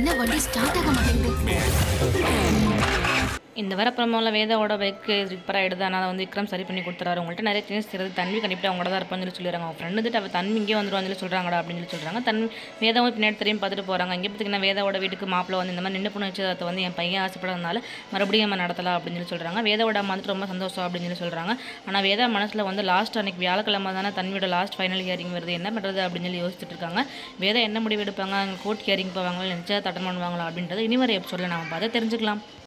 என்ன வண்டி ஸ்டார்ட் ஆக மாட்டேங்குது இந்த வர ப்ரமோவில் வேதாவோட பைக் ரிப்பர் ஆகிடுது ஆனால் அதை வந்து விக்ரம் சரி பண்ணி கொடுத்துறாரு உங்கள்கிட்ட நிறைய சேஞ்ச் செய்கிறது தன்வி கண்டிப்பாக அவங்களோட தான் இருப்பான்னு சொல்லி சொல்லிடுறாங்க அவங்க ஃப்ரெண்டு வந்துட்டு அவள் தன்வி இங்கே வந்துருவான்னு சொல்லி சொல்கிறாங்கடா அப்படின்னு சொல்லி சொல்கிறாங்க தன் வேதாவும் பின்னாடி தெரியும் பார்த்துட்டு போகிறாங்க இங்கே பார்த்தீங்கன்னா வேதாவோட வீட்டுக்கு மாப்பிள்ள வந்து இந்த மாதிரி நின்று பொண்ணு வச்சதை வந்து என் பையன் ஆசைப்படாதனால மறுபடியும் நம்ம நடத்தலாம் அப்படின்னு சொல்லி சொல்கிறாங்க வேதாவோட அம்மா வந்துட்டு ரொம்ப சந்தோஷம் அப்படின்னு சொல்லி சொல்கிறாங்க ஆனால் வேதா மனசில் வந்து லாஸ்ட் அன்னைக்கு வியாழக்கிழமை தானே தன்வியோட லாஸ்ட் ஃபைனல் ஹியரிங் வருது என்ன பண்ணுறது அப்படின்னு சொல்லி யோசிச்சுட்டு இருக்காங்க வேதா என்ன முடிவு எடுப்பாங்க அங்கே கோர்ட் ஹியரிங் போவாங்களா நிச்சயத்தை அட்டன் பண்ணுவாங்களா அப்படின்றது இனி வர எபிசோடில் நம்ம பார்த்து தெரிஞ்சுக்கலாம்